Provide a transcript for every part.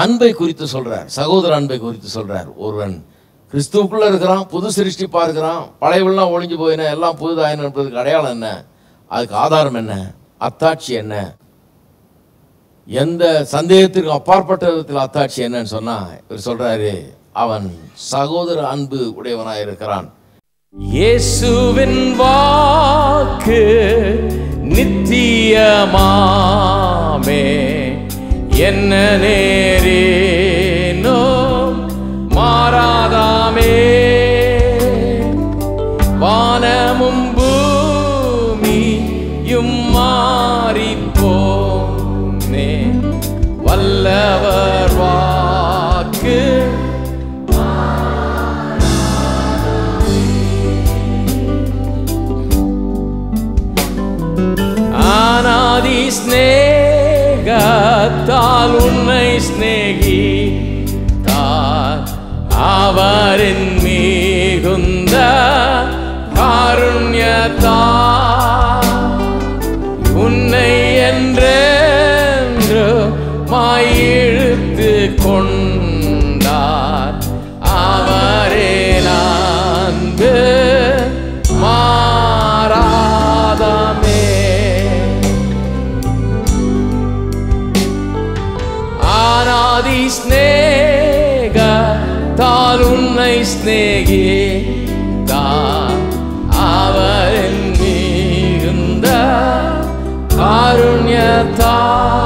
அன்பை குறித்து சொல்றார் சகோதர அன்பை குறித்து சொல்றார் ஒருவன் கிறிஸ்துவுக்குள்ள இருக்கிறான் புது சிருஷ்டிப்பா இருக்கிறான் பழையவெல்லாம் ஒளிஞ்சு போயின எல்லாம் புதுதாயின என்பதற்கு அடையாளம் என்ன அதுக்கு ஆதாரம் என்ன அத்தாட்சி என்ன எந்த சந்தேகத்திற்கும் அப்பாற்பட்ட விதத்தில் அத்தாட்சி என்னன்னு சொன்னா இவர் சொல்றாரு அவன் சகோதர அன்பு உடையவனாய் இருக்கிறான் இயேசுவின் வாக்கு நித்தியமாமே என்ன நேரேனோ மாறாதாமே வானமும் பூமியும் மாறிப்போமே வல்லவர் வாக்கு ஆனாதி ஸ்நேகத்தால் உன்னை ஸ்நேகித்தார் அவரின் மிகுந்த காருண்யத்தால் உன்னை என்றென்று மாயிழுத்து கொண்டார் அவரே அன்பு மாறாதமே ஆனாதி ஸ்நேக தால் உன்னை ஸ்நேகி அவரின் மிகுந்த காருண்யத்தா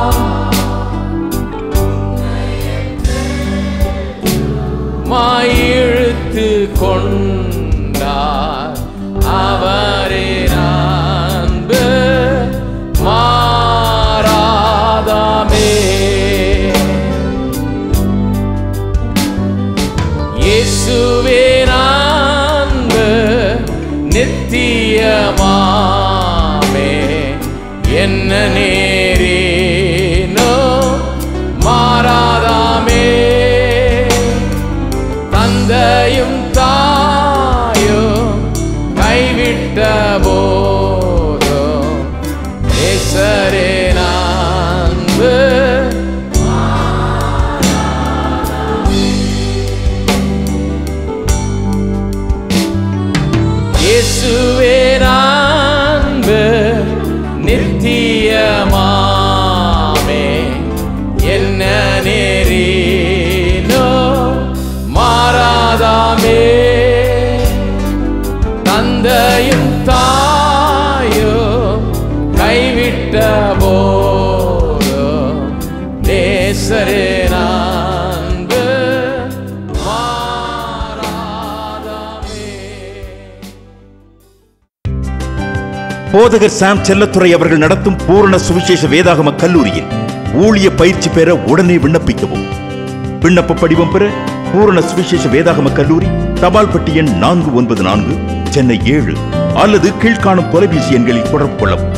மாயிழுத்து கொண்டார் அவரின் அன்பு மாறாதாமே இயேசுவின் அன்பு நித்தியமாமே என்ன நேரேனோ மாறாதாமே தந்தையும் தாயும் கைவிட்ட போதும் நேசரின் அன்பு இயேசுவின் அன்பு நித்தியமாமே என்ன நேரினோ மாறாதாமே தந்தையும் தாயும் கைவிட்ட போதோ நேசரின் அன்பு மாறாதாமே போதகர் சாம் செல்லத்துறை அவர்கள் நடத்தும் பூரண சுவிசேஷ வேதாகம கல்லூரியில் ஊழிய பயிற்சி பெற உடனே விண்ணப்பிக்கவும் விண்ணப்ப படிவம் பெற பூரண சுவிசேஷ வேதாகம கல்லூரி தபால் பெட்டி எண் நான்கு ஒன்பது நான்கு சென்னை ஏழு அல்லது கீழ்காணும் தொலைபேசி எண்களில் தொடர்பு கொள்ளவும்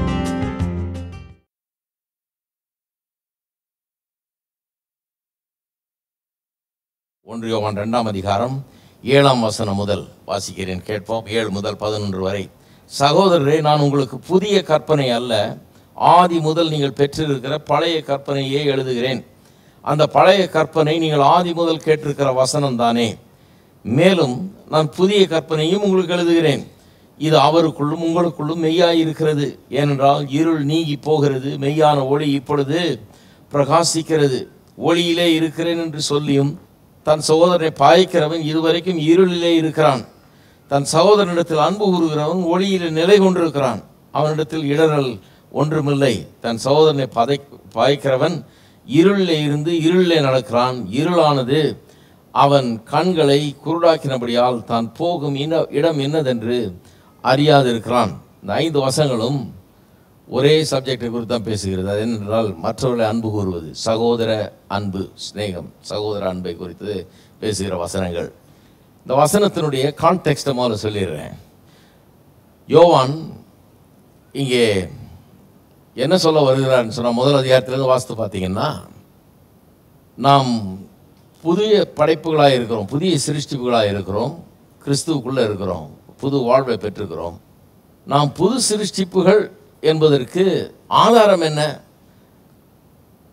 ஒன்று யோவான் இரண்டாம் அதிகாரம் ஏழாம் வசனம் முதல் வாசிக்கிறேன் கேட்போம் ஏழு முதல் பதினொன்று வரை சகோதரரே நான் உங்களுக்கு புதிய கற்பனை அல்ல ஆதி முதல் நீங்கள் பெற்றிருக்கிற பழைய கற்பனையே எழுதுகிறேன் அந்த பழைய கற்பனை நீங்கள் ஆதி முதல் கேட்டிருக்கிற வசனம் தானே மேலும் நான் புதிய கற்பனையும் உங்களுக்கு எழுதுகிறேன் இது அவருக்குள்ளும் உங்களுக்குள்ளும் மெய்யாய் இருக்கிறது ஏனென்றால் இருள் நீங்கி போகிறது மெய்யான ஒளி இப்பொழுது பிரகாசிக்கிறது ஒளியிலே இருக்கிறேன் என்று சொல்லியும் தன் சகோதரனை பாய்க்கிறவன் இதுவரைக்கும் இருளிலே இருக்கிறான் தன் சகோதரனிடத்தில் அன்பு கூறுகிறவன் ஒளியிலே நிலை கொண்டிருக்கிறான் அவனிடத்தில் இடரல் ஒன்றுமில்லை தன் சகோதரனை பதை பாய்க்கிறவன் இருளிலே இருந்து இருளிலே நடக்கிறான் இருளானது அவன் கண்களை குருடாக்கினபடியால் தான் போகும் இன இடம் என்னதென்று அறியாதிருக்கிறான் இந்த ஐந்து வசங்களும் ஒரே சப்ஜெக்டை குறித்து தான் பேசுகிறது அது என்னென்றால் மற்றவர்களை அன்பு கூறுவது சகோதர அன்பு சிநேகம் சகோதர அன்பை குறித்து பேசுகிற வசனங்கள் இந்த வசனத்தினுடைய கான்டெக்ஸ்ட்டை முதல்ல சொல்லிடுறேன் யோவான் இங்கே என்ன சொல்ல வருகிறார்னு சொன்னால் முதல் அதிகாரத்திலேருந்து வாசித்து பார்த்தீங்கன்னா நாம் புதிய படைப்புகளாக இருக்கிறோம் புதிய சிருஷ்டிப்புகளாக இருக்கிறோம் கிறிஸ்துவுக்குள்ளே இருக்கிறோம் புது வாழ்வை பெற்றிருக்கிறோம் நாம் புது சிருஷ்டிப்புகள் என்பதற்கு ஆதாரம் என்ன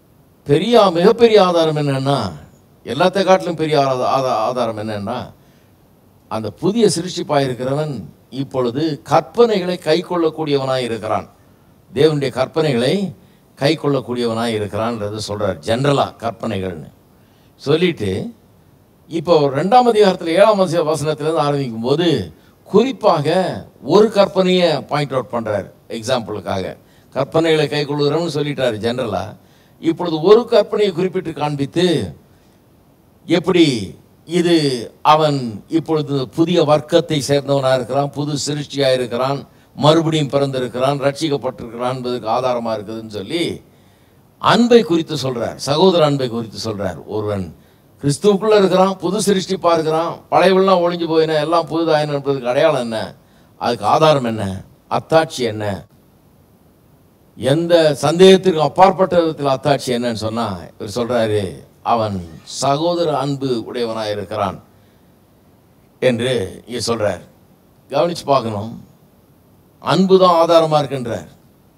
பெரிய மிகப்பெரிய ஆதாரம் என்னன்னா எல்லாத்த காட்டிலும் பெரிய ஆதா- ஆதா- ஆதாரம் என்னன்னா அந்த புதிய சிருஷ்டிப்பாய் இருக்கிறவன் இப்பொழுது கற்பனைகளை கை கொள்ளக்கூடியவனாய் இருக்கிறான் தேவனுடைய கற்பனைகளை கை கொள்ளக்கூடியவனாய் இருக்கிறான்றது சொல்றார் ஜென்ரலா கற்பனைகள்னு சொல்லிட்டு இப்போ ரெண்டாம் அதிகாரத்தில் ஏழாம் வச- வசனத்திலிருந்து ஆரம்பிக்கும் போது குறிப்பாக ஒரு கற்பனையை பாயிண்ட் அவுட் பண்றார் எக்ஸாம்பிளுக்காக கற்பனைகளை கை கொள்ளுகிறோம்னு சொல்லிட்டாரு ஜென்ரலா இப்பொழுது ஒரு கற்பனையை குறிப்பிட்டு காண்பித்து எப்படி இது அவன் இப்பொழுது புதிய வர்க்கத்தை சேர்ந்தவனாக இருக்கிறான் புது சிருஷ்டியாக இருக்கிறான் மறுபடியும் பிறந்திருக்கிறான் ரட்சிக்கப்பட்டிருக்கிறான் என்பதற்கு ஆதாரமாக இருக்குதுன்னு சொல்லி அன்பை குறித்து சொல்றார் சகோதர அன்பை குறித்து சொல்றார் ஒருவன் கிறிஸ்துவுக்குள்ள இருக்கிறான் புது சிருஷ்டிப்பா இருக்கிறான் பழையவெல்லாம் ஒளிஞ்சு போயின எல்லாம் புதுதாயின என்பதற்கு அடையாளம் என்ன அதுக்கு ஆதாரம் என்ன அத்தாட்சி என்ன எந்த சந்தேகத்திற்கும் அப்பாற்பட்ட விதத்தில் அத்தாட்சி என்னன்னு சொன்னா இவர் சொல்றாரு அவன் சகோதர அன்பு உடையவனாய் இருக்கிறான் என்று இங்க சொல்றார் கவனிச்சு பார்க்கணும் அன்பு தான் ஆதாரமா இருக்கின்றார்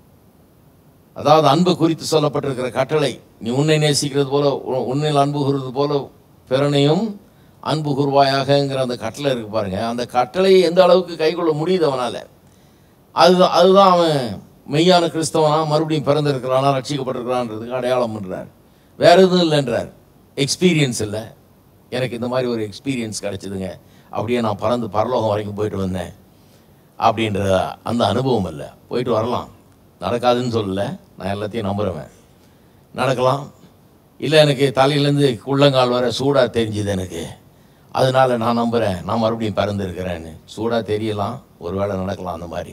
அதாவது அன்பு குறித்து சொல்லப்பட்டிருக்கிற கட்டளை நீ உன்னை நேசிக்கிறது போல உ- உன்னில் அன்பு கூறுவது போல பிறனையும் அன்பு கூறுவாயாகங்கிற அந்த கட்டளை இருக்கு பாருங்க அந்த கட்டளையை எந்த அளவுக்கு கைக்கொள்ள முடியுது அவனால அதுதான் அதுதான் அவன் மெய்யான கிறிஸ்தவனா மறுபடியும் பிறந்திருக்கிறானா ரட்சிக்கப்பட்டிருக்கிறான்றதுக்கு அடையாளம் பண்றார் வேற எதுவும் இல்லைன்றார் எக்ஸ்பீரியன்ஸ் இல்லை எனக்கு இந்த மாதிரி ஒரு எக்ஸ்பீரியன்ஸ் கிடைச்சதுங்க அப்படியே நான் பறந்து பரலோகம் வரைக்கும் போயிட்டு வந்தேன் அப்படின்ற அந்த அனுபவம் இல்லை போயிட்டு வரலாம் நடக்காதுன்னு சொல்லல நான் எல்லாத்தையும் நம்புறவன் நடக்கலாம் இல்லை எனக்கு தலையிலேருந்து உள்ளங்கால் வர சூடாக தெரிஞ்சுது எனக்கு அதனால நான் நம்புகிறேன் நான் மறுபடியும் பிறந்திருக்கிறேன்னு சூடாக தெரியலாம் ஒருவேளை நடக்கலாம் அந்த மாதிரி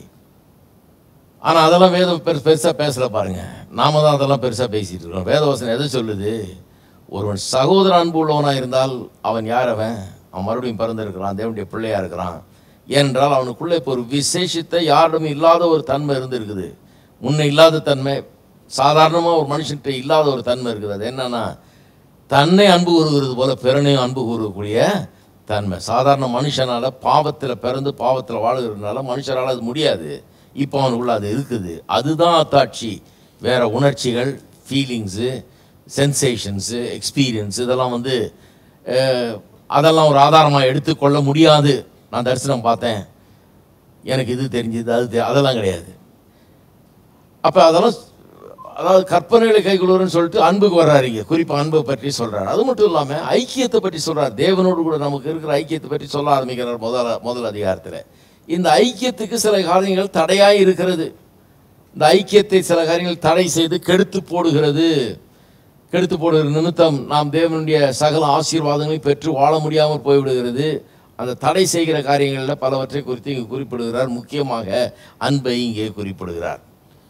ஆனால் அதெல்லாம் வேதம் பெரு பெருசாக பேசல பாருங்க நாம தான் அதெல்லாம் பெருசாக பேசிட்டு இருக்கோம் வேதவசனம் எதை சொல்லுது ஒருவன் சகோதர அன்பு உள்ளவனாக இருந்தால் அவன் யார் அவன் அவன் மறுபடியும் பிறந்திருக்கிறான் தேவனுடைய பிள்ளையா இருக்கிறான் ஏனென்றால் அவனுக்குள்ளே இப்போ ஒரு விசேஷத்தை யாரிடமும் இல்லாத ஒரு தன்மை இருந்திருக்குது முன்ன இல்லாத தன்மை சாதாரணமாக ஒரு மனுஷன்கிட்ட இல்லாத ஒரு தன்மை இருக்குது அது என்னன்னா தன்னை அன்பு கூறுகிறது போல பிறனையும் அன்பு கூறக்கூடிய தன்மை சாதாரண மனுஷனால பாவத்தில் பிறந்து பாவத்தில் வாழுகிறதுனால மனுஷரால் அது முடியாது இப்போ அவனுக்குள்ள அது இருக்குது அதுதான் அத்தாட்சி வேற உணர்ச்சிகள் ஃபீலிங்ஸு சென்சேஷன்ஸு எக்ஸ்பீரியன்ஸ் இதெல்லாம் வந்து அஹ், அதெல்லாம் ஒரு ஆதாரமாக எடுத்துக்கொள்ள முடியாது நான் தரிசனம் பார்த்தேன் எனக்கு இது தெரிஞ்சது அது தெ- அதெல்லாம் கிடையாது அப்போ அதெல்லாம் அதாவது கற்பனைகளை கைகொள்வர்னு சொல்லிட்டு அன்புக்கு வர்றாரு இங்க குறிப்பாக அன்பை பற்றி சொல்றாரு அது மட்டும் இல்லாமல் ஐக்கியத்தை பற்றி சொல்றார் தேவனோடு கூட நமக்கு இருக்கிற ஐக்கியத்தை பற்றி சொல்ல ஆரம்பிக்கிறார் முதல் முதல் அதிகாரத்தில் இந்த ஐக்கியத்துக்கு சில காரியங்கள் தடையாய் இருக்கிறது இந்த ஐக்கியத்தை சில காரியங்கள் தடை செய்து கெடுத்து போடுகிறது கெடுத்து போடுகிற நிமித்தம் நாம் தேவனுடைய சகல ஆசீர்வாதங்களையும் பெற்று வாழ முடியாமல் போய்விடுகிறது அந்த தடை செய்கிற காரியங்களில் பலவற்றை குறித்து இங்கே குறிப்பிடுகிறார் முக்கியமாக அன்பை இங்கே குறிப்பிடுகிறார்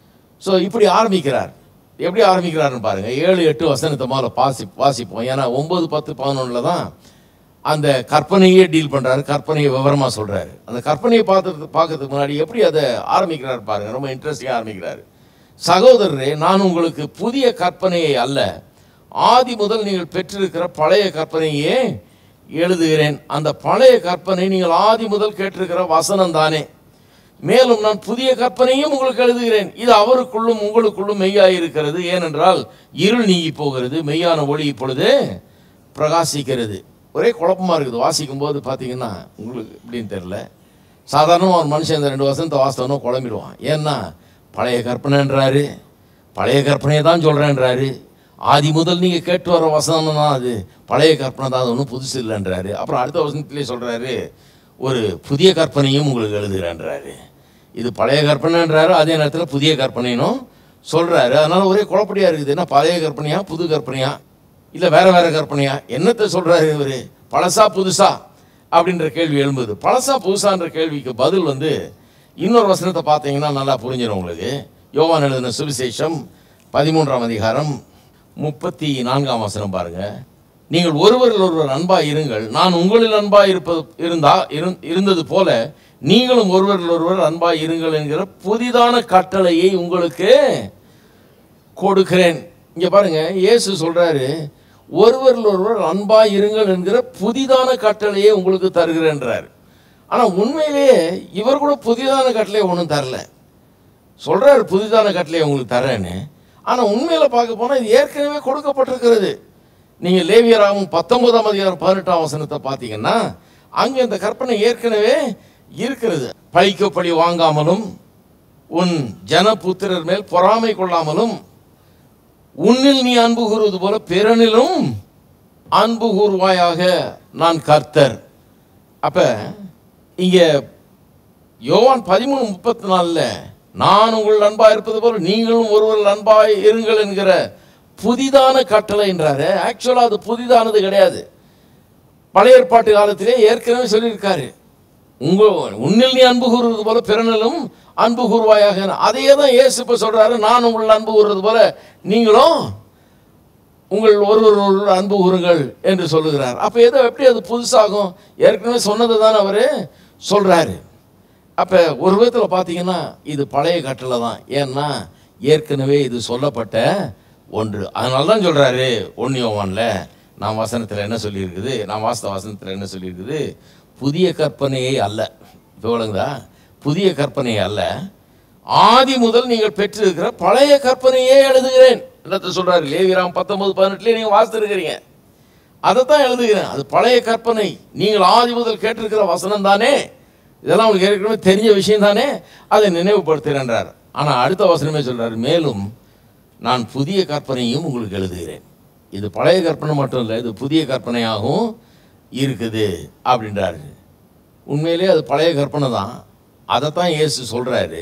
ஸோ இப்படி ஆரம்பிக்கிறார் எப்படி ஆரம்பிக்கிறாருன்னு பாருங்க ஏழு எட்டு வசனத்தை முதல்ல பாசி வாசிப்போம் ஏன்னா ஒன்பது பத்து பதினொன்றில் தான் அந்த கற்பனையே டீல் பண்றாரு கற்பனையை விவரமா சொல்றாரு அந்த கற்பனையை பார்த்து பார்க்கறதுக்கு முன்னாடி எப்படி அதை ஆரம்பிக்கிறார் பாருங்க ரொம்ப இன்ட்ரெஸ்டிங்காக ஆரம்பிக்கிறாரு சகோதரரே நான் உங்களுக்கு புதிய கற்பனையை அல்ல ஆதி முதல் நீங்கள் பெற்றிருக்கிற பழைய கற்பனையே எழுதுகிறேன் அந்த பழைய கற்பனை நீங்கள் ஆதி முதல் கேட்டிருக்கிற வசனம் தானே மேலும் நான் புதிய கற்பனையும் உங்களுக்கு எழுதுகிறேன் இது அவருக்குள்ளும் உங்களுக்குள்ளும் மெய்யாய் இருக்கிறது ஏனென்றால் இருள் நீங்கி போகிறது மெய்யான ஒளி இப்பொழுது பிரகாசிக்கிறது ஒரே குழப்பமா இருக்குது வாசிக்கும் போது பார்த்தீங்கன்னா உங்களுக்கு எப்படின்னு தெரியல சாதாரணமாக ஒரு மனுஷன் இந்த ரெண்டு வசனத்தை வாசித்தவனும் குழம்பிடுவான் ஏன்னா பழைய கற்பனைன்றாரு பழைய கற்பனையை தான் சொல்கிறேன்றாரு ஆதி முதல் நீங்கள் கேட்டு வர வசனம் தான் அது பழைய கற்பனை தான் அது ஒன்றும் புதுசு இல்லைன்றாரு அப்புறம் அடுத்த வசனத்திலே சொல்கிறாரு ஒரு புதிய கற்பனையும் உங்களுக்கு எழுதுகிறேன்றாரு இது பழைய கற்பனைன்றாரு அதே நேரத்தில் புதிய கற்பனைனும் சொல்கிறாரு அதனால ஒரே குழப்படியாக இருக்குது என்ன பழைய கற்பனையா புது கற்பனையா இல்லை வேற வேற கற்பனையா என்னத்தை சொல்கிறாரு இவர் பழசா புதுசா அப்படின்ற கேள்வி எழும்புது பழசா புதுசான்ற கேள்விக்கு பதில் வந்து இன்னொரு வசனத்தை பார்த்தீங்கன்னா நல்லா புரிஞ்சிடும் உங்களுக்கு யோவான் எழுதின சுவிசேஷம் பதிமூன்றாம் அதிகாரம் முப்பத்தி நான்காம் வசனம் பாருங்க நீங்கள் ஒருவரில் ஒருவர் அன்பாய் இருங்கள் நான் உங்களில் அன்பாய் இருப்பது இருந்தா இருந்- இருந்தது போல நீங்களும் ஒருவரில் ஒருவர் அன்பாய் இருங்கள் என்கிற புதிதான கட்டளையை உங்களுக்கு கொடுக்கிறேன் இங்க பாருங்க இயேசு சொல்றாரு ஒருவரில் ஒருவர் அன்பாய் இருங்கள் என்கிற புதிதான கட்டளையை உங்களுக்கு தருகிறேன்றார் ஆனா உண்மையிலேயே இவர் கூட புதிதான கட்டளையை ஒன்றும் தரல சொல்றாரு புதிதான கட்டளையை உங்களுக்கு தரேன்னு ஆனால் உண்மையில் பார்க்க போனால் இது ஏற்கனவே கொடுக்கப்பட்டிருக்கிறது நீங்கள் லேவியராகவும் பத்தொன்பதாம் அதிகாரம் பதினெட்டாம் வசனத்தை பார்த்தீங்கன்னா அங்கே இந்த கற்பனை ஏற்கனவே இருக்கிறது பழிக்க பழி வாங்காமலும் உன் ஜனபுத்திரர் மேல் பொறாமை கொள்ளாமலும் உன்னில் நீ அன்பு கூறுவது போல பிறனிலும் அன்பு கூறுவாயாக நான் கர்த்தர் அப்ப இங்க யோவான் பதிமூணு முப்பத்தி நாலுல நான் உங்கள் அன்பா இருப்பது போல நீங்களும் ஒருவர் அன்பாய் இருங்கள் என்கிற புதிதான கட்டளை என்றாரு ஆக்சுவலா அது புதிதானது கிடையாது பழைய ஏற்பாட்டு காலத்திலே ஏற்கனவே சொல்லியிருக்காரு உங்க உன்னில் நீ அன்பு கூறுவது போல பிறனிலும் அன்பு கூறுவாயாக அதையே தான் இயேசு இப்போ சொல்றாரு நான் உங்கள் அன்பு கூறுவது போல நீங்களும் உங்கள் ஒருவர் ஒருவர் அன்பு கூறுங்கள் என்று சொல்லுகிறார் அப்போ ஏதோ எப்படி அது புதுசாகும் ஏற்கனவே சொன்னதை தான் அவர் சொல்றாரு அப்போ ஒரு விதத்தில் பார்த்தீங்கன்னா இது பழைய கட்டளை தான் ஏன்னா ஏற்கனவே இது சொல்லப்பட்ட ஒன்று அதனால தான் சொல்கிறாரு ஒன்னியோவான்ல நான் வசனத்தில் என்ன சொல்லியிருக்குது நான் வாஸ்த வசனத்தில் என்ன சொல்லியிருக்குது புதிய கற்பனையை அல்ல இப்போ விளங்குதா புதிய கற்பனையை அல்ல ஆதி முதல் நீங்கள் பெற்றிருக்கிற பழைய கற்பனையே எழுதுகிறேன் என்னத்தை சொல்றாரு லேவிராம் பத்தொன்பது பதினெட்டுலேயே நீங்கள் வாசித்திருக்கிறீங்க அதை தான் எழுதுகிறேன் அது பழைய கற்பனை நீங்கள் ஆதி முதல் கேட்டிருக்கிற வசனம் தானே இதெல்லாம் உங்களுக்கு ஏற்கனவே தெரிஞ்ச விஷயம் தானே அதை நினைவுபடுத்துகிறேன்றார் ஆனால் அடுத்த வசனமே சொல்றாரு மேலும் நான் புதிய கற்பனையும் உங்களுக்கு எழுதுகிறேன் இது பழைய கற்பனை மட்டும் இல்லை இது புதிய கற்பனையாகவும் இருக்குது அப்படின்றாரு உண்மையிலே அது பழைய கற்பனை தான் அதை தான் இயேசு சொல்கிறாரு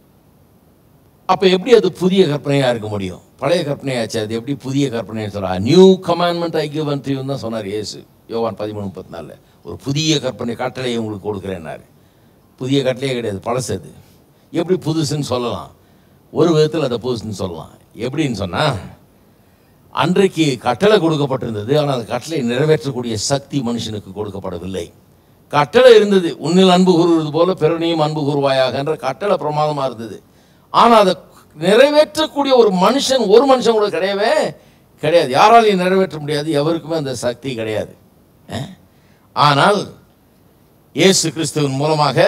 அப்போ எப்படி அது புதிய கற்பனையாக இருக்க முடியும் பழைய கற்பனையாச்சு அது எப்படி புதிய கற்பனைன்னு சொல்றா new commandment I give and தான் சொன்னார் இயேசு யோவான் பதிமூணு முப்பத்தி நாலில் ஒரு புதிய கற்பனை கட்டளையை உங்களுக்கு கொடுக்குறேன்னாரு புதிய கட்டளையே கிடையாது பழசு அது எப்படி புதுசுன்னு சொல்லலாம் ஒரு விதத்தில் அதை புதுசுன்னு சொல்லலாம் எப்படின்னு சொன்னால் அன்றைக்கு கட்டளை கொடுக்கப்பட்டிருந்தது ஆனால் அந்த கட்டளை நிறைவேற்றக்கூடிய சக்தி மனுஷனுக்கு கொடுக்கப்படவில்லை கட்டளை இருந்தது உன்னில் அன்பு கூறுவது போல பிறனையும் அன்பு கூறுவாயாக என்ற கட்டளை பிரமாதமாக இருந்தது ஆனால் அதை நிறைவேற்றக்கூடிய ஒரு மனுஷன் ஒரு மனுஷன் கூட கிடையவே கிடையாது யாராலையும் நிறைவேற்ற முடியாது எவருக்குமே அந்த சக்தி கிடையாது அஹ்? ஆனால் இயேசு கிறிஸ்துவின் மூலமாக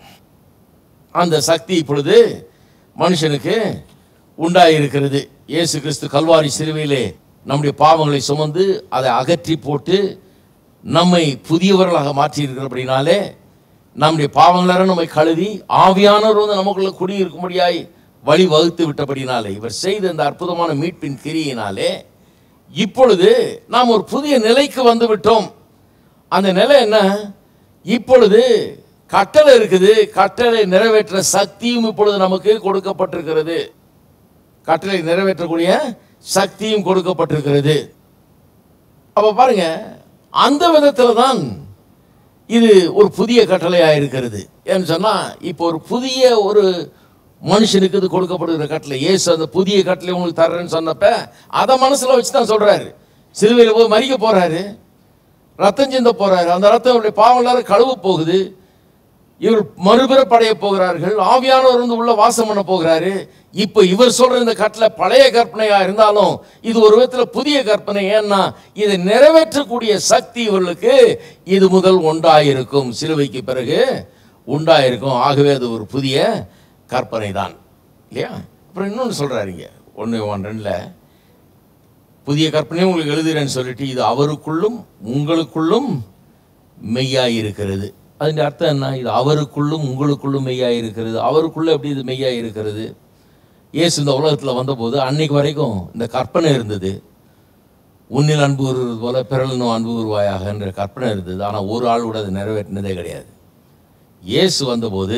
அந்த சக்தி இப்பொழுது மனுஷனுக்கு உண்டாயிருக்கிறது இயேசு கிறிஸ்து கல்வாரி சிலுவையிலே நம்முடைய பாவங்களை சுமந்து அதை அகற்றி போட்டு நம்மை புதியவர்களாக மாற்றி இருக்கிறபடினாலே நம்முடைய பாவங்களர நம்மை கழுவி ஆவியானவர் வந்து நமக்குள்ள குடியிருக்கும்படியாய் வழி வகுத்து விட்டபடினாலே இவர் செய்த இந்த அற்புதமான மீட்பின் கிரியினாலே இப்பொழுது நாம் ஒரு புதிய நிலைக்கு வந்து விட்டோம் அந்த நிலை என்ன இப்பொழுது கட்டளை இருக்குது கட்டளை நிறைவேற்ற சக்தியும் இப்பொழுது நமக்கு கொடுக்கப்பட்டிருக்கிறது கட்டளை நிறைவேற்றக்கூடிய சக்தியும் கொடுக்கப்பட்டிருக்கிறது அப்ப பாருங்க அந்த விதத்துல தான் இது ஒரு புதிய கட்டளையாக இருக்கிறது ஏன்னு சொன்னா இப்போ ஒரு புதிய ஒரு மனுஷனுக்கு இது கொடுக்கப்படுகிற கட்டளை இயேசு அந்த புதிய கட்டளை உங்களுக்கு தர்றேன்னு சொன்னப்ப அதை மனசுல வச்சு தான் சொல்றாரு சிலுவையில் போய் மறிக்க போறாரு ரத்தம் சிந்த போறாரு அந்த ரத்தம் அவருடைய பாவம் எல்லாரும் கழுவ போகுது இவர் மறுபிறப்படைய போகிறார்கள் ஆவியானவர் வந்து உள்ள வாசம் பண்ண போகிறாரு இப்போ இவர் சொல்ற இந்த கட்டளை பழைய கற்பனையா இருந்தாலும் இது ஒரு விதத்துல புதிய கற்பனை ஏன்னா இதை நிறைவேற்றக்கூடிய சக்தி இவர்களுக்கு இது முதல் உண்டாயிருக்கும் சிலுவைக்கு பிறகு உண்டாயிருக்கும் ஆகவே அது ஒரு புதிய கற்பனை தான் இல்லையா அப்புறம் இன்னொன்று சொல்றாருங்க ஒன்று ஒன் ரெண்டில் புதிய கற்பனையும் உங்களுக்கு எழுதுகிறேன்னு சொல்லிட்டு இது அவருக்குள்ளும் உங்களுக்குள்ளும் மெய்யாய் இருக்கிறது அதன் அர்த்தம் என்ன இது அவருக்குள்ளும் உங்களுக்குள்ளும் மெய்யாய் இருக்கிறது அவருக்குள்ள எப்படி இது மெய்யாய் இருக்கிறது இயேசு இந்த உலகத்தில் வந்தபோது அன்னைக்கு வரைக்கும் இந்த கற்பனை இருந்தது உன்னில் அன்பு கூறுவது போல பிறலினும் அன்பு கூறுவாயாக என்ற கற்பனை இருந்தது ஆனால் ஒரு ஆள் கூட அதை நிறைவேற்றினதே கிடையாது இயேசு வந்தபோது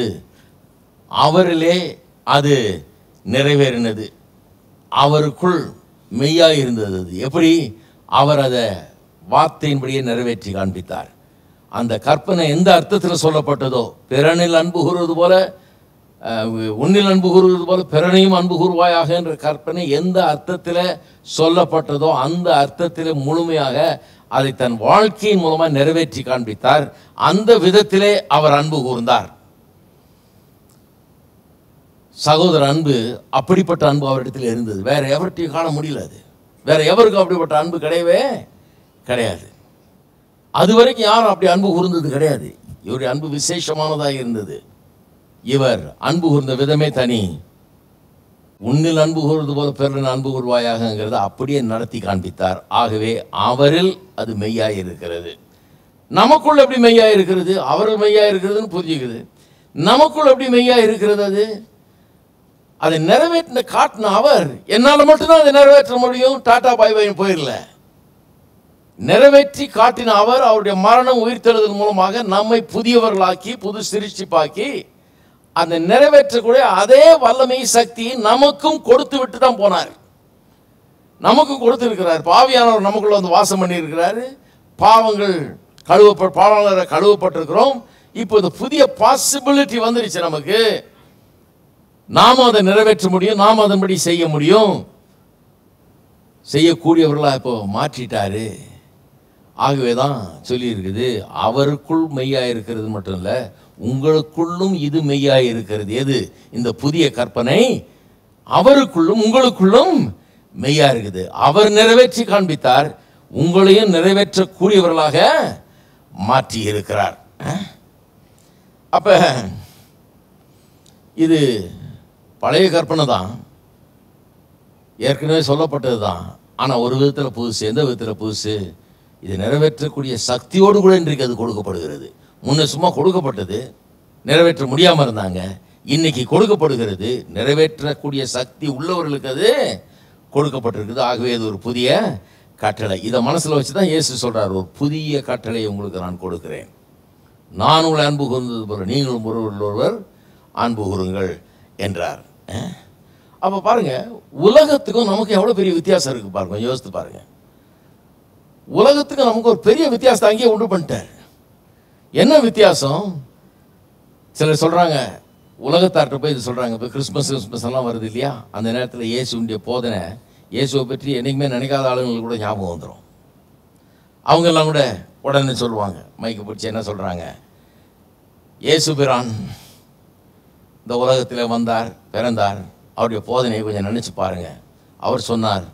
அவரிலே அது நிறைவேறினது அவருக்குள் மெய்யாய் இருந்தது அது எப்படி அவர் அதை வார்த்தையின்படியே நிறைவேற்றி காண்பித்தார் அந்த கற்பனை எந்த அர்த்தத்தில் சொல்லப்பட்டதோ பிறனில் அன்பு கூறுவது போல அஹ், உன்னில் அன்பு கூறுவது போல பிறனையும் அன்பு கூறுவாயாக என்ற கற்பனை எந்த அர்த்தத்தில் சொல்லப்பட்டதோ அந்த அர்த்தத்தில் முழுமையாக அதை தன் வாழ்க்கையின் மூலமாக நிறைவேற்றி காண்பித்தார் அந்த விதத்திலே அவர் அன்பு கூர்ந்தார் சகோதர அன்பு அப்படிப்பட்ட அன்பு அவரிடத்தில் இருந்தது வேற எவர்கிட்டையும் காண முடியல அது வேற எவருக்கும் அப்படிப்பட்ட அன்பு கிடையவே கிடையாது அது வரைக்கும் யாரும் அப்படி அன்பு கூர்ந்தது கிடையாது இவருடைய அன்பு விசேஷமானதாக இருந்தது இவர் அன்பு கூர்ந்த விதமே தனி உன்னில் அன்பு கூறுவது போல பிறரின் அன்பு கூறுவாயாகங்கிறத அப்படியே நடத்தி காண்பித்தார் ஆகவே அவரில் அது மெய்யாய் இருக்கிறது நமக்குள் எப்படி மெய்யாய் இருக்கிறது அவரில் மெய்யாய் இருக்கிறதுன்னு புரிஞ்சுக்குது நமக்குள் எப்படி மெய்யாய் இருக்கிறது அது அதை நிறைவேற்றின காட்டின அவர் என்னால் மட்டும்தான் அதை நிறைவேற்ற முடியும் டாடா பாய் பாய் போயிடல நிறைவேற்றி காட்டின அவர் அவருடைய மரணம் உயிர்த்தெழுதல் மூலமாக நம்மை புதியவர்களாக்கி புது சிருஷ்டிப்பாக்கி அந்த நிறைவேற்றக்கூடிய அதே வல்லமை சக்தியை நமக்கும் கொடுத்து விட்டு தான் போனார் நமக்கும் கொடுத்திருக்கிறார் பாவியானவர் நமக்குள்ள வந்து வாசம் பண்ணியிருக்கிறாரு பாவங்கள் கழுவப்ப பாவங்கள கழுவப்பட்டிருக்கிறோம் இப்போ இந்த புதிய பாசிபிலிட்டி வந்துருச்சு நமக்கு நாமும் அதை நிறைவேற்ற முடியும் நாம் அதன்படி செய்ய முடியும் செய்யக்கூடியவர்களா இப்போ மாற்றிட்டாரு ஆகவே தான் சொல்லியிருக்குது அவருக்குள் மெய்யா இருக்கிறது மட்டும் இல்லை உங்களுக்குள்ளும் இது மெய்யா இருக்கிறது எது இந்த புதிய கற்பனை அவருக்குள்ளும் உங்களுக்குள்ளும் மெய்யா இருக்குது அவர் நிறைவேற்றி காண்பித்தார் உங்களையும் நிறைவேற்றக்கூடியவர்களாக மாற்றி இருக்கிறார் அஹ்? அப்ப இது பழைய கற்பனை தான் ஏற்கனவே சொல்லப்பட்டது தான் ஆனால் ஒரு விதத்தில் புதுசு எந்த விதத்தில் புதுசு இது நிறைவேற்றக்கூடிய சக்தியோடு கூட இன்றைக்கு அது கொடுக்கப்படுகிறது முன்ன சும்மா கொடுக்கப்பட்டது நிறைவேற்ற முடியாமல் இருந்தாங்க இன்னைக்கு கொடுக்கப்படுகிறது நிறைவேற்றக்கூடிய சக்தி உள்ளவர்களுக்கு அது கொடுக்கப்பட்டிருக்குது ஆகவே இது ஒரு புதிய கட்டளை இதை மனசில் வச்சு தான் இயேசு சொல்றார் ஒரு புதிய கட்டளையை உங்களுக்கு நான் கொடுக்கிறேன் நான் உங்களை அன்பு கூர்ந்தது போல நீங்களும் ஒருவர் ஒருவர் அன்பு கூறுங்கள் என்றார் அஹ்? அப்ப பாருங்க உலகத்துக்கும் நமக்கு எவ்வளவு பெரிய வித்தியாசம் இருக்கு பாருங்க கொஞ்சம் யோசித்து பாருங்க உலகத்துக்கு நமக்கு ஒரு பெரிய வித்தியாசத்தை அங்கேயே உண்டு பண்ணிட்டார் என்ன வித்தியாசம் சிலர் சொல்றாங்க உலகத்தார்ட்ட போய் இது சொல்றாங்க இப்போ கிறிஸ்மஸ் கிறிஸ்மஸ் எல்லாம் வருது இல்லையா அந்த நேரத்தில் இயேசுடைய போதனை இயேசுவை பற்றி என்னைக்குமே நினைக்காத ஆளுங்களுக்கு கூட ஞாபகம் வந்துடும் அவங்க எல்லாம் கூட உடனே சொல்லுவாங்க மைக்கு பிடிச்சி என்ன சொல்றாங்க இயேசு பிரான் இந்த உலகத்தில் வந்தார் பிறந்தார் அவருடைய போதனையை கொஞ்சம் நினைச்சு பாருங்க அவர் சொன்னார்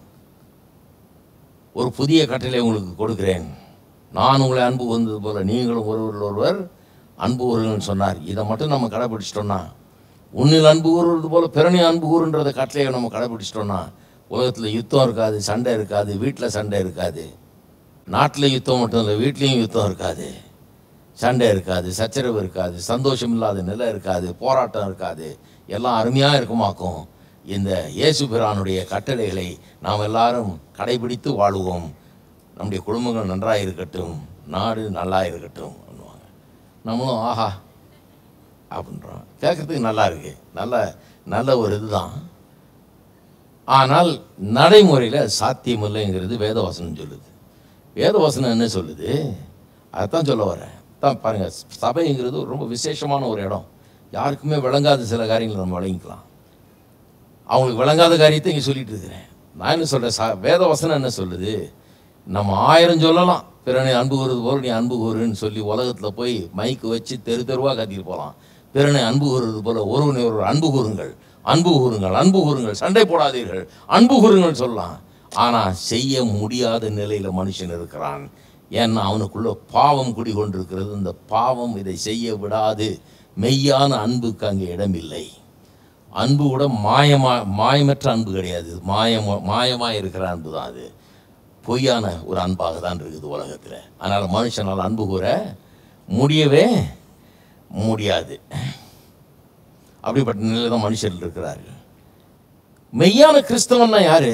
ஒரு புதிய கட்டளை உங்களுக்கு கொடுக்கிறேன் நான் உங்களை அன்பு வந்தது போல நீங்களும் ஒருவர் ஒருவர் அன்பு கூறுங்கள்னு சொன்னார் இதை மட்டும் நம்ம கடைபிடிச்சிட்டோம்னா உன்னில் அன்பு கூறுவது போல பிறனி அன்பு கூறுன்றத கட்டளையை நம்ம கடைபிடிச்சிட்டோம்னா உலகத்தில் யுத்தம் இருக்காது சண்டை இருக்காது வீட்டில் சண்டை இருக்காது நாட்டில் யுத்தம் மட்டும் இல்லை வீட்லேயும் யுத்தம் இருக்காது சண்டை இருக்காது சச்சரவு இருக்காது சந்தோஷம் இல்லாத நிலை இருக்காது போராட்டம் இருக்காது எல்லாம் அருமையாக இருக்குமாக்கும் இந்த இயேசு பிரானுடைய கட்டளைகளை நாம் எல்லாரும் கடைபிடித்து வாழுவோம் நம்முடைய குடும்பங்கள் நன்றாக இருக்கட்டும் நாடு நல்லா இருக்கட்டும் பண்ணுவாங்க நம்மளும் ஆஹா அப்படின்றோம் கேட்குறதுக்கு நல்லா இருக்கு நல்ல நல்ல ஒரு இதுதான் ஆனால் நடைமுறையில் சாத்தியமில்லைங்கிறது வேதவசனம் சொல்லுது வேதவசனம் என்ன சொல்லுது அதைத்தான் சொல்ல வரேன் தான் பாருங்க சபைங்கிறது ரொம்ப விசேஷமான ஒரு இடம் யாருக்குமே விளங்காத சில காரியங்களை நம்ம விளங்கிக்கலாம் அவங்களுக்கு விளங்காத காரியத்தை இங்கே சொல்லிட்டு இருக்கிறேன் நான் என்ன சொல்கிறேன் ச வேதவசனம் என்ன சொல்லுது நம்ம ஆயிரம் சொல்லலாம் பிறனை அன்பு கூறுவது போல் நீ அன்பு கூறுன்னு சொல்லி உலகத்தில் போய் மைக்கு வச்சு தெரு தெருவாக கத்திட்டு போகலாம் பிறனை அன்பு கூறுவது போல ஒருவனை ஒரு அன்பு கூறுங்கள் அன்பு கூறுங்கள் அன்பு கூறுங்கள் சண்டை போடாதீர்கள் அன்பு கூறுங்கள் சொல்லலாம் ஆனால் செய்ய முடியாத நிலையில் மனுஷன் இருக்கிறான் ஏன்னா அவனுக்குள்ள பாவம் குடிகொண்டிருக்கிறது இந்த பாவம் இதை செய்ய விடாது மெய்யான அன்புக்கு அங்கே இடமில்லை அன்பு கூட மாயமா மாயமற்ற அன்பு கிடையாது இது மாயமா மாயமாக இருக்கிற அன்பு தான் அது பொய்யான ஒரு அன்பாக தான் இருக்குது உலகத்தில் அதனால் மனுஷனால் அன்பு கூற முடியவே முடியாது அப்படிப்பட்ட நிலையில் தான் மனுஷர்கள் இருக்கிறார்கள் மெய்யான கிறிஸ்தவன்னா யாரு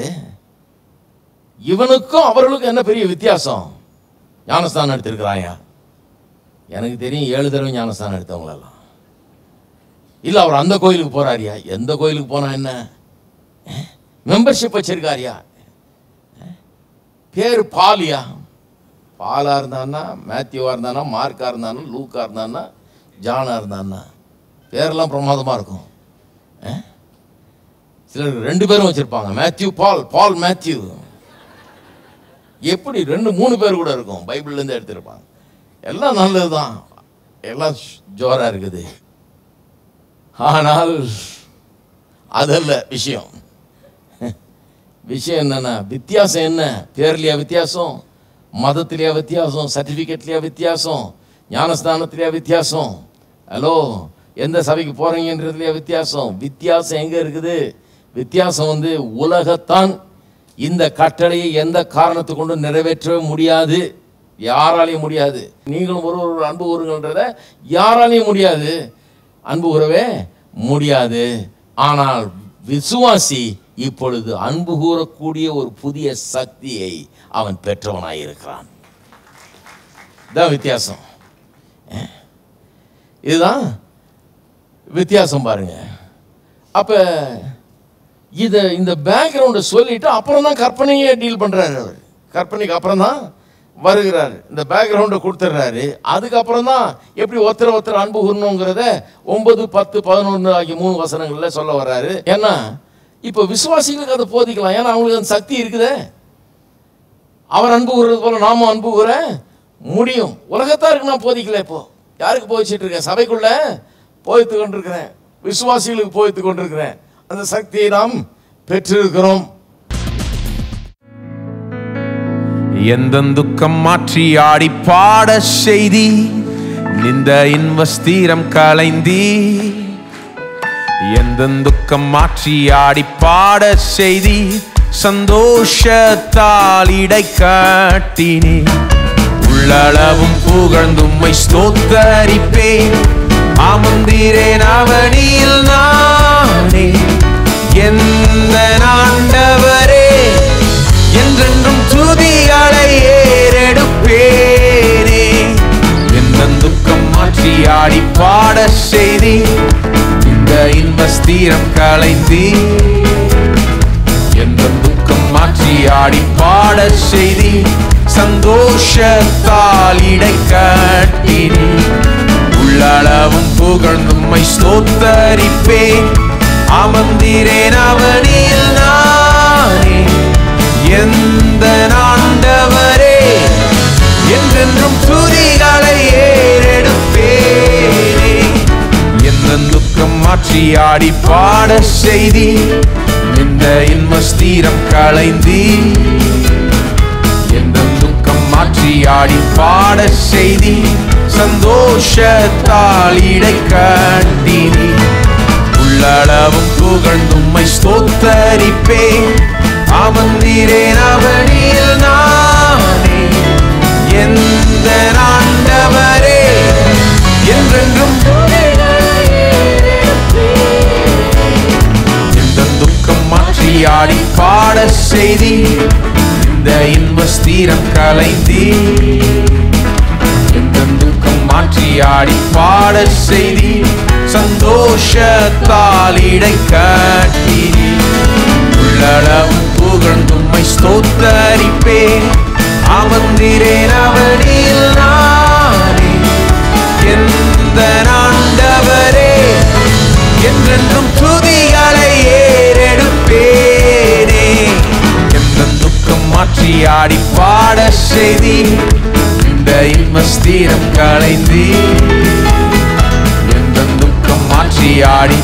இவனுக்கும் அவர்களுக்கும் என்ன பெரிய வித்தியாசம் ஞானஸ்தானம் எடுத்திருக்கிறாயா எனக்கு தெரியும் ஏழு தடவை ஞானஸ்தானம் எடுத்தவங்களெல்லாம் இல்லை அவர் அந்த கோயிலுக்கு போறாரியா எந்த கோயிலுக்கு போனா என்ன மெம்பர்ஷிப் வச்சிருக்காரியா பேர் பாலியா பாலா இருந்தான்னா மேத்யூவா இருந்தானா மார்க்கா இருந்தானா லூக்கா இருந்தானா ஜானா இருந்தானா பேரெல்லாம் பிரமாதமாக இருக்கும் அஹ்? சிலர் ரெண்டு பேரும் வச்சிருப்பாங்க மேத்யூ பால் பால் மேத்யூ எப்படி ரெண்டு மூணு பேர் கூட இருக்கும் பைபிள்லேருந்து எடுத்திருப்பாங்க எல்லாம் நல்லது தான் எல்லாம் ஜோரா இருக்குது ஆனால் அதல்ல விஷயம் விஷயம் என்னன்னா வித்தியாசம் என்ன பேர்லையா வித்தியாசம் மதத்திலேயா வித்தியாசம் சர்டிஃபிகேட்லையா வித்தியாசம் ஞானஸ்தானத்திலேயா வித்தியாசம் ஹலோ எந்த சபைக்கு போறீங்கன்றதுலயா வித்தியாசம் வித்தியாசம் எங்க இருக்குது வித்தியாசம் வந்து உலகத்தான் இந்த கட்டளையை எந்த காரணத்தை கொண்டு நிறைவேற்றவே முடியாது யாராலையும் முடியாது நீங்களும் ஒரு ஒரு அன்பு கூறுங்கன்றத யாராலையும் முடியாது அன்பு கூறவே முடியாது ஆனால் விசுவாசி இப்பொழுது அன்பு கூறக்கூடிய ஒரு புதிய சக்தியை அவன் பெற்றவனாயிருக்கிறான் இதான் வித்தியாசம் அஹ். இதுதான் வித்தியாசம் பாருங்க அப்ப இத இந்த பேக்ரவுண்டை சொல்லிட்டு அப்புறம் தான் கற்பனையே டீல் பண்றாரு அவர் கற்பனைக்கு அப்புறம் தான் வருகிறார் இந்த பேக்ரவுண்டை கொடுத்துட்றாரு அதுக்கப்புறம் தான் எப்படி ஒருத்தர் ஒருத்தர் அன்பு கூறணுங்கிறத ஒன்பது பத்து பதினொன்று ஆகிய மூணு வசனங்கள்ல சொல்ல வர்றாரு ஏன்னா இப்போ விசுவாசிகளுக்கு அதை போதிக்கலாம் ஏன்னா அவங்களுக்கு அந்த சக்தி இருக்குதே அவர் அன்பு கூறுறது போல நாமும் அன்பு கூற முடியும் உலகத்தாருக்கு நான் போதிக்கல இப்போ யாருக்கு போதிச்சிட்டு இருக்கேன் சபைக்குள்ள போதித்து கொண்டிருக்கிறேன் விசுவாசிகளுக்கு போதித்து கொண்டிருக்கிறேன் அந்த சக்தியை நாம் பெற்றிருக்கிறோம் எந்த துக்கம் மாற்றி ஆடி பாட செய்தி நிந்த இன்வஸ்தீரம் கலைந்தி எந்த துக்கம் மாற்றி ஆடி பாட செய்தி சந்தோஷத்தால் இடை காட்டினே உள்ளளவும் புகழ்ந்தும்மை ஸ்தோத்தரிப்பேன் அமர்ந்தீரேன் அவனியில் நானே எந்த ஆண்டவரே என்றென்றும் துதிகளை ஏறெடுப்பேனே எந்த துக்கம் மாற்றி ஆடி பாட செய்தி இந்த இன்பஸ்தீரம் கலைந்தி எந்த துக்கம் மாற்றி ஆடி பாட செய்தி சந்தோஷத்தால் இடை கட்டினி உள்ளளவும் புகழ்ந்தும்மை ஸ்தோத்தரிப்பேன் அமர்ந்தீரேன் அவனில் நானே எந்த ஆண்டவரே என்றென்றும் துதிகளை ஏறெடுப்பேனே எந்த துக்கம் மாற்றி ஆடி பாட செய்தி இந்த இன்மஸ்தீரம் கலைந்தி எந்த துக்கம் மாற்றி ஆடி பாட செய்தி சந்தோஷத்தால் இடை கட்டினி உள்ளளவும் புகழ்ந்தும்மை ஸ்தோத்தரிப்பேன் அமர்ந்தீரேன் அவனில் நானே எந்த ஆண்டவரே என்றென்றும் எந்த துக்கம் மாற்றி ஆடி பாட செய்தி இந்த இன்பஸ்தீரம் கலைந்தி எந்த துக்கம் மாற்றி ஆடி பாட செய்தி சந்தோஷத்தால் இடை கட்டினி உள்ளளவும் புகழ்ந்தும்மை ஸ்தோத்தரிப்பேன் அமர்ந்திரேன் அவனில் நானே எந்த ஆண்டவரே என்றென்றும் துதிகளை ஏறெடுப்பேனே எந்த துக்கம் மாற்றி ஆடி பாட செய்தி இந்த இன்மஸ்தீரம் கலைந்தி எந்த துக்கம் மாற்றி ஆடி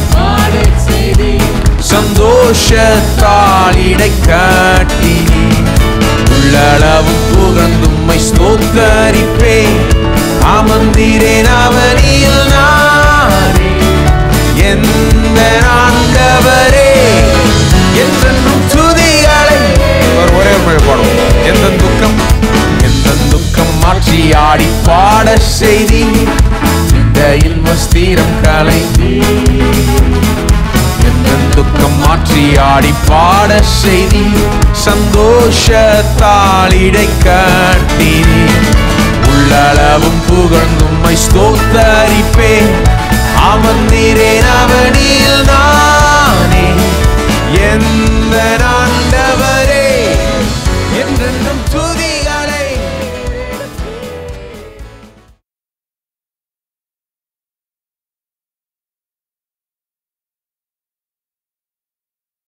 சந்தோஷத்தால் இடை காட்டினி உள்ளளவும் புகழ்ந்தும்மை ஸ்தோத்தரிப்பேன் அமர்ந்தீரேன் அவனில் நானே எந்த ஆண்டவரே என்றென்றும் துதிகளை ஒரு ஒரே ஒரு முறை பாடுவோம் எந்த துக்கம் எந்த துக்கம் மாற்றி ஆடி பாட செய்தி இந்த இன்மஸ்தீரம் கலைந்தி எந்த துக்கம் மாற்றி ஆடி பாட செய்தி சந்தோஷத்தால் இடை காட்டினி உள்ளளவும் புகழ்ந்தும்மை ஸ்தோத்தரிப்பேன் அமர்ந்தீரேன் அவனில் நானே எந்த